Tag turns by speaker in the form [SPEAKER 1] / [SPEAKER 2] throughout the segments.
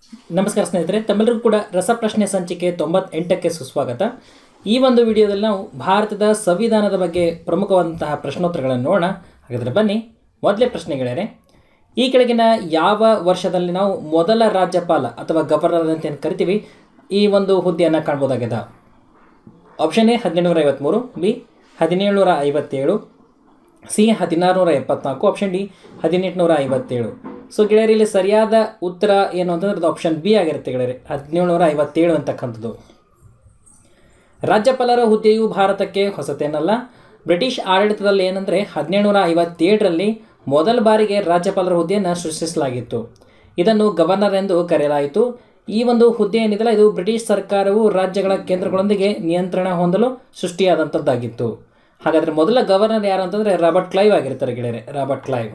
[SPEAKER 1] ನಮಸ್ಕಾರ ಸ್ನೇಹಿತರೆ ತಮ್ಮೆಲ್ಲರಿಗೂ ಕೂಡ ರಸಪ್ರಶ್ನೆ ಸಂಚಿಕೆ ತೊಂಬತ್ತೆಂಟಕ್ಕೆ ಸುಸ್ವಾಗತ ಈ ಒಂದು ವಿಡಿಯೋದಲ್ಲಿ ನಾವು ಭಾರತದ ಸಂವಿಧಾನದ ಬಗ್ಗೆ ಪ್ರಮುಖವಾದಂತಹ ಪ್ರಶ್ನೋತ್ತರಗಳನ್ನು ನೋಡೋಣ ಹಾಗಾದರೆ ಬನ್ನಿ ಮೊದಲೇ ಪ್ರಶ್ನೆಗಳೇನೆ ಈ ಕೆಳಗಿನ ಯಾವ ವರ್ಷದಲ್ಲಿ ನಾವು ಮೊದಲ ರಾಜ್ಯಪಾಲ ಅಥವಾ ಗವರ್ನರ್ ಅಂತ ಏನು ಕರಿತೀವಿ ಈ ಒಂದು ಹುದ್ದೆಯನ್ನು ಕಾಣ್ಬೋದಾಗಿದೆ ಆಪ್ಷನ್ ಎ ಹದಿನೆಂಟುನೂರ ಐವತ್ತ್ಮೂರು ಬಿ ಹದಿನೇಳುನೂರ ಐವತ್ತೇಳು ಸಿ ಹದಿನಾರುನೂರ ಎಪ್ಪತ್ನಾಲ್ಕು ಆಪ್ಷನ್ ಡಿ ಹದಿನೆಂಟುನೂರ ಐವತ್ತೇಳು ಸೊ ಗೆಳೆಯರಿ ಇಲ್ಲಿ ಸರಿಯಾದ ಉತ್ತರ ಏನು ಅಂತಂದ್ರೆ ಅದು ಆಪ್ಷನ್ ಬಿ ಆಗಿರುತ್ತೆ ಗೆಳೆಯರಿ ಹದಿನೇಳುನೂರ ಐವತ್ತೇಳು ಅಂತಕ್ಕಂಥದ್ದು ರಾಜ್ಯಪಾಲರ ಹುದ್ದೆಯು ಭಾರತಕ್ಕೆ ಹೊಸತೇನಲ್ಲ ಬ್ರಿಟಿಷ್ ಆಡಳಿತದಲ್ಲಿ ಏನಂದರೆ ಹದಿನೇಳುನೂರ ಐವತ್ತೇಳರಲ್ಲಿ ಮೊದಲ ಬಾರಿಗೆ ರಾಜ್ಯಪಾಲರ ಹುದ್ದೆಯನ್ನು ಸೃಷ್ಟಿಸಲಾಗಿತ್ತು ಇದನ್ನು ಗವರ್ನರ್ ಎಂದು ಕರೆಯಲಾಯಿತು ಈ ಒಂದು ಹುದ್ದೆ ಏನಿದೆಯಲ್ಲ ಇದು ಬ್ರಿಟಿಷ್ ಸರ್ಕಾರವು ರಾಜ್ಯಗಳ ಕೇಂದ್ರಗಳೊಂದಿಗೆ ನಿಯಂತ್ರಣ ಹೊಂದಲು ಸೃಷ್ಟಿಯಾದಂಥದ್ದಾಗಿತ್ತು ಹಾಗಾದರೆ ಮೊದಲ ಗವರ್ನರ್ ಯಾರು ಅಂತಂದರೆ ರಾಬರ್ಟ್ ಕ್ಲೈವ್ ಆಗಿರ್ತಾರೆ ಗೆಳೆಯರೆ ರಾಬರ್ಟ್ ಕ್ಲೈವ್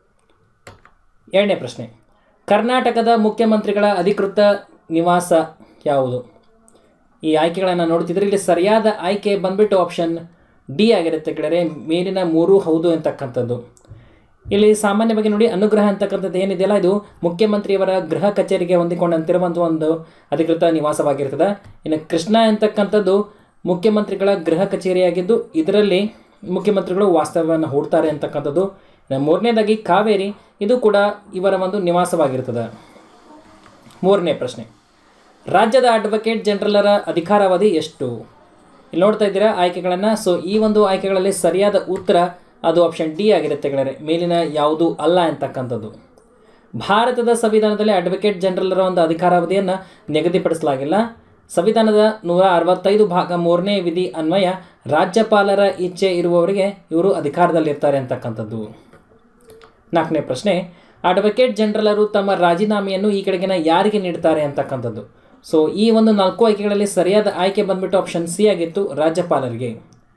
[SPEAKER 1] ಎರಡನೇ ಪ್ರಶ್ನೆ ಕರ್ನಾಟಕದ ಮುಖ್ಯಮಂತ್ರಿಗಳ ಅಧಿಕೃತ ನಿವಾಸ ಯಾವುದು ಈ ಆಯ್ಕೆಗಳನ್ನು ನೋಡ್ತಿದ್ರೆ ಇಲ್ಲಿ ಸರಿಯಾದ ಆಯ್ಕೆ ಬಂದ್ಬಿಟ್ಟು ಆಪ್ಷನ್ ಡಿ ಆಗಿರುತ್ತೆ ಗೆಳೆಯರೆ ಮೇಲಿನ ಮೂರು ಹೌದು ಅಂತಕ್ಕಂಥದ್ದು ಇಲ್ಲಿ ಸಾಮಾನ್ಯವಾಗಿ ನೋಡಿ ಅನುಗ್ರಹ ಅಂತಕ್ಕಂಥದ್ದು ಏನಿದೆಯಲ್ಲ ಇದು ಮುಖ್ಯಮಂತ್ರಿಯವರ ಗೃಹ ಕಚೇರಿಗೆ ಹೊಂದಿಕೊಂಡಂತಿರುವಂಥ ಒಂದು ಅಧಿಕೃತ ನಿವಾಸವಾಗಿರ್ತದೆ ಇನ್ನು ಕೃಷ್ಣ ಅಂತಕ್ಕಂಥದ್ದು ಮುಖ್ಯಮಂತ್ರಿಗಳ ಗೃಹ ಕಚೇರಿಯಾಗಿದ್ದು ಇದರಲ್ಲಿ ಮುಖ್ಯಮಂತ್ರಿಗಳು ವಾಸ್ತವ್ಯವನ್ನು ಹೂಡ್ತಾರೆ ಅಂತಕ್ಕಂಥದ್ದು ಇನ್ನು ಮೂರನೇದಾಗಿ ಕಾವೇರಿ ಇದು ಕೂಡ ಇವರ ಒಂದು ನಿವಾಸವಾಗಿರ್ತದೆ ಮೂರನೇ ಪ್ರಶ್ನೆ ರಾಜ್ಯದ ಅಡ್ವೊಕೇಟ್ ಜನರಲರ ಅಧಿಕಾರಾವಧಿ ಎಷ್ಟು ಇಲ್ಲಿ ನೋಡ್ತಾ ಇದ್ದೀರಾ ಆಯ್ಕೆಗಳನ್ನು ಸೊ ಈ ಒಂದು ಆಯ್ಕೆಗಳಲ್ಲಿ ಸರಿಯಾದ ಉತ್ತರ ಅದು ಆಪ್ಷನ್ ಡಿ ಆಗಿರುತ್ತೆ ಗೆಳೆಯರೆ ಮೇಲಿನ ಯಾವುದು ಅಲ್ಲ ಅಂತಕ್ಕಂಥದ್ದು ಭಾರತದ ಸಂವಿಧಾನದಲ್ಲಿ ಅಡ್ವೊಕೇಟ್ ಜನರಲರ ಒಂದು ಅಧಿಕಾರಾವಧಿಯನ್ನು ನಿಗದಿಪಡಿಸಲಾಗಿಲ್ಲ ಸಂವಿಧಾನದ ನೂರ ಅರವತ್ತೈದು ಭಾಗ ಮೂರನೇ ವಿಧಿ ಅನ್ವಯ ರಾಜ್ಯಪಾಲರ ಇಚ್ಛೆ ಇರುವವರಿಗೆ ಇವರು ಅಧಿಕಾರದಲ್ಲಿರ್ತಾರೆ ಅಂತಕ್ಕಂಥದ್ದು ನಾಲ್ಕನೇ ಪ್ರಶ್ನೆ ಅಡ್ವೊಕೇಟ್ ಜನರಲರು ತಮ್ಮ ರಾಜೀನಾಮೆಯನ್ನು ಈ ಕೆಳಗಿನ ಯಾರಿಗೆ ನೀಡ್ತಾರೆ ಅಂತಕ್ಕಂಥದ್ದು ಸೊ ಈ ಒಂದು ನಾಲ್ಕು ಆಯ್ಕೆಗಳಲ್ಲಿ ಸರಿಯಾದ ಆಯ್ಕೆ ಬಂದ್ಬಿಟ್ಟು ಆಪ್ಷನ್ ಸಿ ಆಗಿತ್ತು ರಾಜ್ಯಪಾಲರಿಗೆ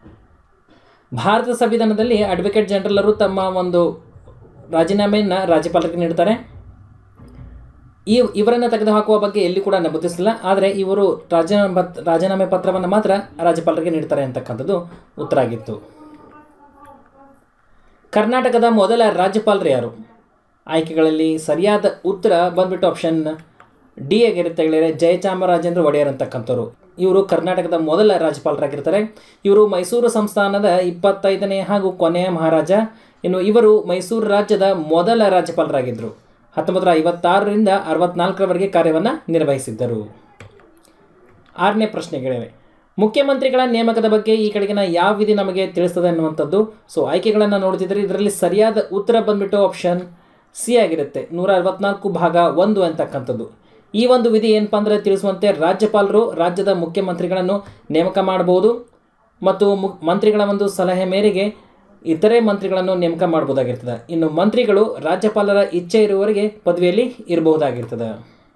[SPEAKER 1] ಭಾರತ ಸಂವಿಧಾನದಲ್ಲಿ ಅಡ್ವೊಕೇಟ್ ಜನರಲರು ತಮ್ಮ ಒಂದು ರಾಜೀನಾಮೆಯನ್ನು ರಾಜ್ಯಪಾಲರಿಗೆ ನೀಡ್ತಾರೆ ಈ ಇವರನ್ನು ತೆಗೆದುಹಾಕುವ ಬಗ್ಗೆ ಎಲ್ಲಿ ಕೂಡ ನಮೂದಿಸಿಲ್ಲ ಆದರೆ ಇವರು ರಾಜೀನಾಮೆ ಪತ್ ರಾಜೀನಾಮೆ ಪತ್ರವನ್ನು ಮಾತ್ರ ರಾಜ್ಯಪಾಲರಿಗೆ ನೀಡ್ತಾರೆ ಅಂತಕ್ಕಂಥದ್ದು ಉತ್ತರ ಆಗಿತ್ತು ಕರ್ನಾಟಕದ ಮೊದಲ ರಾಜ್ಯಪಾಲರು ಯಾರು ಆಯ್ಕೆಗಳಲ್ಲಿ ಸರಿಯಾದ ಉತ್ತರ ಬಂದ್ಬಿಟ್ಟು ಆಪ್ಷನ್ ಡಿ ಆಗಿರುತ್ತೆ ಗೆಳೆಯರೆ ಜಯಚಾಮರಾಜೇಂದ್ರ ಒಡೆಯರ್ ಅಂತಕ್ಕಂಥವ್ರು ಇವರು ಕರ್ನಾಟಕದ ಮೊದಲ ರಾಜ್ಯಪಾಲರಾಗಿರ್ತಾರೆ ಇವರು ಮೈಸೂರು ಸಂಸ್ಥಾನದ ಇಪ್ಪತ್ತೈದನೇ ಹಾಗೂ ಕೊನೆಯ ಮಹಾರಾಜ ಇನ್ನು ಇವರು ಮೈಸೂರು ರಾಜ್ಯದ ಮೊದಲ ರಾಜ್ಯಪಾಲರಾಗಿದ್ದರು ಹತ್ತೊಂಬತ್ತು ನೂರ ಐವತ್ತಾರರಿಂದ ಅರವತ್ನಾಲ್ಕರವರೆಗೆ ಕಾರ್ಯವನ್ನು ನಿರ್ವಹಿಸಿದ್ದರು ಆರನೇ ಪ್ರಶ್ನೆಗಳಿವೆ ಮುಖ್ಯಮಂತ್ರಿಗಳ ನೇಮಕದ ಬಗ್ಗೆ ಈ ಕೆಳಗಿನ ಯಾವ ವಿಧಿ ನಮಗೆ ತಿಳಿಸ್ತದೆ ಅನ್ನುವಂಥದ್ದು ಸೊ ಆಯ್ಕೆಗಳನ್ನು ನೋಡ್ತಿದ್ರೆ ಇದರಲ್ಲಿ ಸರಿಯಾದ ಉತ್ತರ ಬಂದ್ಬಿಟ್ಟು ಆಪ್ಷನ್ ಸಿ ಆಗಿರುತ್ತೆ ನೂರ ಅರವತ್ನಾಲ್ಕು ಭಾಗ ಒಂದು ಅಂತಕ್ಕಂಥದ್ದು ಈ ಒಂದು ವಿಧಿ ಏನಪ್ಪ ಅಂದರೆ ತಿಳಿಸುವಂತೆ ರಾಜ್ಯಪಾಲರು ರಾಜ್ಯದ ಮುಖ್ಯಮಂತ್ರಿಗಳನ್ನು ನೇಮಕ ಮಾಡಬಹುದು ಮತ್ತು ಮು ಮಂತ್ರಿಗಳ ಒಂದು ಸಲಹೆ ಮೇರೆಗೆ ಇತರೆ ಮಂತ್ರಿಗಳನ್ನು ನೇಮಕ ಮಾಡ್ಬೋದಾಗಿರ್ತದೆ ಇನ್ನು ಮಂತ್ರಿಗಳು ರಾಜ್ಯಪಾಲರ ಇಚ್ಛೆ ಇರುವವರೆಗೆ ಪದವಿಯಲ್ಲಿ ಇರಬಹುದಾಗಿರ್ತದೆ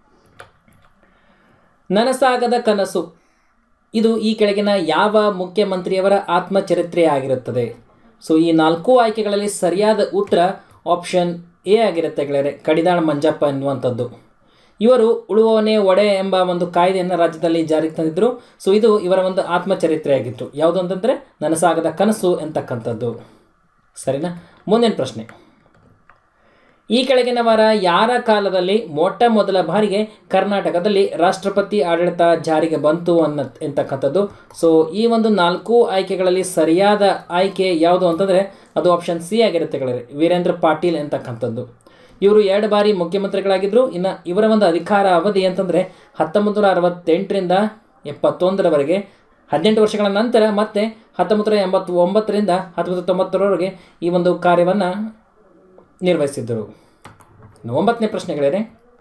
[SPEAKER 1] ನನಸಾಗದ ಕನಸು ಇದು ಈ ಕೆಳಗಿನ ಯಾವ ಮುಖ್ಯಮಂತ್ರಿಯವರ ಆತ್ಮಚರಿತ್ರೆ ಆಗಿರುತ್ತದೆ ಸೊ ಈ ನಾಲ್ಕು ಆಯ್ಕೆಗಳಲ್ಲಿ ಸರಿಯಾದ ಉತ್ತರ ಆಪ್ಷನ್ ಎ ಆಗಿರುತ್ತೆ ಗೆಳೆಯರೆ ಕಡಿದಾಳ ಮಂಜಪ್ಪ ಎನ್ನುವಂಥದ್ದು ಇವರು ಉಳುವವನೇ ಒಡೆ ಎಂಬ ಒಂದು ಕಾಯ್ದೆಯನ್ನು ರಾಜ್ಯದಲ್ಲಿ ಜಾರಿಗೆ ತಂದಿದ್ದರು ಸೊ ಇದು ಇವರ ಒಂದು ಆತ್ಮಚರಿತ್ರೆಯಾಗಿತ್ತು ಯಾವುದು ಅಂತಂದರೆ ನನಸಾಗದ ಕನಸು ಎಂತಕ್ಕಂಥದ್ದು ಸರಿನಾ ಮುಂದಿನ ಪ್ರಶ್ನೆ ಈ ಕೆಳಗಿನವರ ಯಾರ ಕಾಲದಲ್ಲಿ ಮೊಟ್ಟ ಮೊದಲ ಬಾರಿಗೆ ಕರ್ನಾಟಕದಲ್ಲಿ ರಾಷ್ಟ್ರಪತಿ ಆಡಳಿತ ಜಾರಿಗೆ ಬಂತು ಅನ್ನೋ ಎಂತಕ್ಕಂಥದ್ದು ಸೊ ಈ ಒಂದು ನಾಲ್ಕು ಆಯ್ಕೆಗಳಲ್ಲಿ ಸರಿಯಾದ ಆಯ್ಕೆ ಯಾವುದು ಅಂತಂದರೆ ಅದು ಆಪ್ಷನ್ ಸಿ ಆಗಿರುತ್ತೆ ಗೆಳೆಯರೆ ವೀರೇಂದ್ರ ಪಾಟೀಲ್ ಎಂತಕ್ಕಂಥದ್ದು ಇವರು ಎರಡು ಬಾರಿ ಮುಖ್ಯಮಂತ್ರಿಗಳಾಗಿದ್ದರು ಇನ್ನು ಇವರ ಒಂದು ಅಧಿಕಾರ ಅವಧಿ ಅಂತಂದರೆ ಹತ್ತೊಂಬತ್ತು ನೂರ ಅರವತ್ತೆಂಟರಿಂದ ಎಪ್ಪತ್ತೊಂದರವರೆಗೆ ಹದಿನೆಂಟು ವರ್ಷಗಳ ನಂತರ ಮತ್ತೆ ಹತ್ತೊಂಬತ್ತು ನೂರ ಎಂಬತ್ತು ಒಂಬತ್ತರಿಂದ ಹತ್ತೊಂಬತ್ತು ತೊಂಬತ್ತರವರೆಗೆ ಈ ಒಂದು ಕಾರ್ಯವನ್ನು ನಿರ್ವಹಿಸಿದ್ದರು ಇನ್ನು ಒಂಬತ್ತನೇ ಪ್ರಶ್ನೆಗಳಿದೆ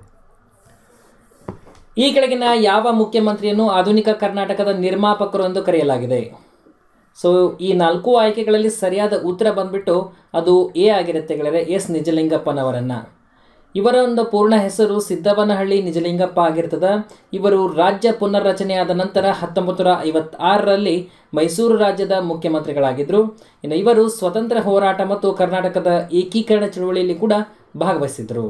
[SPEAKER 1] ಈ ಕೆಳಗಿನ ಯಾವ ಮುಖ್ಯಮಂತ್ರಿಯನ್ನು ಆಧುನಿಕ ಕರ್ನಾಟಕದ ನಿರ್ಮಾಪಕರು ಎಂದು ಕರೆಯಲಾಗಿದೆ ಸೊ ಈ ನಾಲ್ಕು ಆಯ್ಕೆಗಳಲ್ಲಿ ಸರಿಯಾದ ಉತ್ತರ ಬಂದ್ಬಿಟ್ಟು ಅದು ಎ ಆಗಿರುತ್ತೆ ಗೆಳೆಯರೆ ಎಸ್ ನಿಜಲಿಂಗಪ್ಪನವರನ್ನು ಇವರ ಒಂದು ಪೂರ್ಣ ಹೆಸರು ಸಿದ್ದವನಹಳ್ಳಿ ನಿಜಲಿಂಗಪ್ಪ ಆಗಿರ್ತದೆ ಇವರು ರಾಜ್ಯ ಪುನರ್ರಚನೆಯಾದ ನಂತರ ಹತ್ತೊಂಬತ್ತು ನೂರ ಐವತ್ತಾರರಲ್ಲಿ ಮೈಸೂರು ರಾಜ್ಯದ ಮುಖ್ಯಮಂತ್ರಿಗಳಾಗಿದ್ದರು ಇನ್ನು ಇವರು ಸ್ವತಂತ್ರ ಹೋರಾಟ ಮತ್ತು ಕರ್ನಾಟಕದ ಏಕೀಕರಣ ಚಳುವಳಿಯಲ್ಲಿ ಕೂಡ ಭಾಗವಹಿಸಿದರು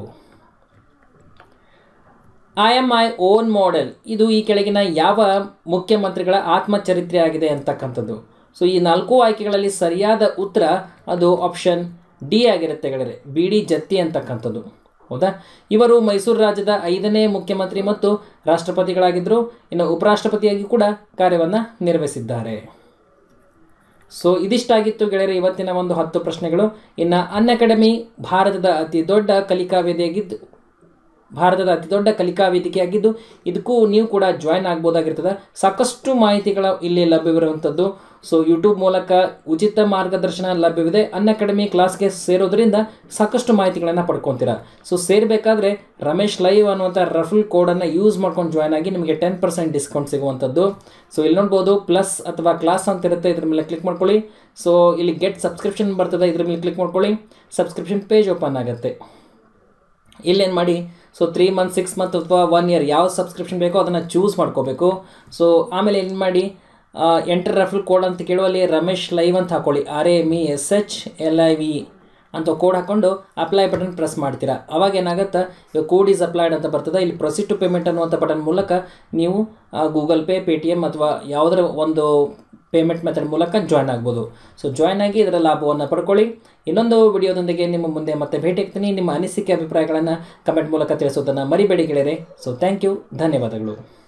[SPEAKER 1] I am my own model ಇದು ಈ ಕೆಳಗಿನ ಯಾವ ಮುಖ್ಯಮಂತ್ರಿಗಳ ಆತ್ಮಚರಿತ್ರೆ ಆಗಿದೆ ಅಂತಕ್ಕಂಥದ್ದು ಸೊ ಈ ನಾಲ್ಕು ಆಯ್ಕೆಗಳಲ್ಲಿ ಸರಿಯಾದ ಉತ್ತರ ಅದು ಆಪ್ಷನ್ ಡಿ ಆಗಿರುತ್ತೆ ಗೆಳೆಯರೆ ಬಿ ಡಿ ಜತ್ತಿ ಅಂತಕ್ಕಂಥದ್ದು ಹೌದಾ ಇವರು ಮೈಸೂರು ರಾಜ್ಯದ ಐದನೇ ಮುಖ್ಯಮಂತ್ರಿ ಮತ್ತು ರಾಷ್ಟ್ರಪತಿಗಳಾಗಿದ್ದರು ಇನ್ನು ಉಪರಾಷ್ಟ್ರಪತಿಯಾಗಿ ಕೂಡ ಕಾರ್ಯವನ್ನು ನಿರ್ವಹಿಸಿದ್ದಾರೆ ಸೊ ಇದಿಷ್ಟಾಗಿತ್ತು ಗೆಳೆಯರೆ ಇವತ್ತಿನ ಒಂದು ಹತ್ತು ಪ್ರಶ್ನೆಗಳು ಇನ್ನು ಅನ್ ಅಕಾಡೆಮಿ ಭಾರತದ ಅತಿ ದೊಡ್ಡ ಕಲಿಕಾ ವೇದಿಯಾಗಿದ್ದು ಭಾರತದ ಅತಿ ದೊಡ್ಡ ಕಲಿಕಾ ವೇದಿಕೆಯಾಗಿದ್ದು ಇದಕ್ಕೂ ನೀವು ಕೂಡ ಜಾಯ್ನ್ ಆಗ್ಬೋದಾಗಿರ್ತದೆ ಸಾಕಷ್ಟು ಮಾಹಿತಿಗಳ ಇಲ್ಲಿ ಲಭ್ಯವಿರುವಂಥದ್ದು ಸೊ ಯೂಟ್ಯೂಬ್ ಮೂಲಕ ಉಚಿತ ಮಾರ್ಗದರ್ಶನ ಲಭ್ಯವಿದೆ ಅನ್ ಅಕಾಡೆಮಿ ಕ್ಲಾಸ್ಗೆ ಸೇರೋದ್ರಿಂದ ಸಾಕಷ್ಟು ಮಾಹಿತಿಗಳನ್ನು ಪಡ್ಕೊತೀರಾ ಸೊ ಸೇರಬೇಕಾದ್ರೆ ರಮೇಶ್ ಲೈವ್ ಅನ್ನುವಂಥ ರಫಲ್ ಕೋಡನ್ನು ಯೂಸ್ ಮಾಡ್ಕೊಂಡು ಜಾಯ್ನ್ ಆಗಿ ನಿಮಗೆ ಟೆನ್ ಪರ್ಸೆಂಟ್ ಡಿಸ್ಕೌಂಟ್ ಸಿಗುವಂಥದ್ದು ಸೊ ಇಲ್ಲಿ ನೋಡ್ಬೋದು ಪ್ಲಸ್ ಅಥವಾ ಕ್ಲಾಸ್ ಅಂತ ಇರುತ್ತೆ ಇದ್ರ ಮೇಲೆ ಕ್ಲಿಕ್ ಮಾಡ್ಕೊಳ್ಳಿ ಸೊ ಇಲ್ಲಿ ಗೆಟ್ ಸಬ್ಸ್ಕ್ರಿಪ್ಷನ್ ಬರ್ತದೆ ಇದ್ರ ಮೇಲೆ ಕ್ಲಿಕ್ ಮಾಡ್ಕೊಳ್ಳಿ ಸಬ್ಸ್ಕ್ರಿಪ್ಷನ್ ಪೇಜ್ ಓಪನ್ ಆಗುತ್ತೆ ಇಲ್ಲೇನು ಮಾಡಿ so three month six month ಅಥವಾ ಒನ್ ಇಯರ್ ಯಾವ ಸಬ್ಸ್ಕ್ರಿಪ್ಷನ್ ಬೇಕೋ ಅದನ್ನು ಚೂಸ್ ಮಾಡ್ಕೋಬೇಕು ಸೊ ಆಮೇಲೆ ಏನು ಮಾಡಿ ಎಂಟರ್ ರೆಫಲ್ ಕೋಡ್ ಅಂತ ಕೇಳುವಲ್ಲಿ ರಮೇಶ್ ಲೈವ್ ಅಂತ ಹಾಕೊಳ್ಳಿ R A M E S H L I V ಅಂತ ಕೋಡ್ ಹಾಕ್ಕೊಂಡು ಅಪ್ಲೈ ಬಟನ್ ಪ್ರೆಸ್ ಮಾಡ್ತೀರಾ ಅವಾಗ ಏನಾಗುತ್ತೆ ಈಗ ಕೋಡ್ ಈಸ್ ಅಪ್ಲೈಡ್ ಅಂತ ಬರ್ತದೆ ಇಲ್ಲಿ ಪ್ರೊಸೀಡ್ ಟು ಪೇಮೆಂಟ್ ಅನ್ನುವಂಥ ಬಟನ್ ಮೂಲಕ ನೀವು Google Pay Paytm ಅಥವಾ ಯಾವುದರ ಒಂದು ಪೇಮೆಂಟ್ ಮೆಥಡ್ ಮೂಲಕ ಜಾಯ್ನ್ ಆಗ್ಬೋದು ಸೊ ಜಾಯ್ನ್ ಆಗಿ ಇದರ ಲಾಭವನ್ನು ಪಡ್ಕೊಳ್ಳಿ ಇನ್ನೊಂದು ವಿಡಿಯೋದೊಂದಿಗೆ ನಿಮ್ಮ ಮುಂದೆ ಮತ್ತೆ ಭೇಟಿ ಆಗ್ತೀನಿ ನಿಮ್ಮ ಅನಿಸಿಕೆ ಅಭಿಪ್ರಾಯಗಳನ್ನು ಕಮೆಂಟ್ ಮೂಲಕ ತಿಳಿಸೋದನ್ನು ಮರಿಬೇಡಿ ಗೆಳೆಯರೆ ಸೊ ಥ್ಯಾಂಕ್ ಯು ಧನ್ಯವಾದಗಳು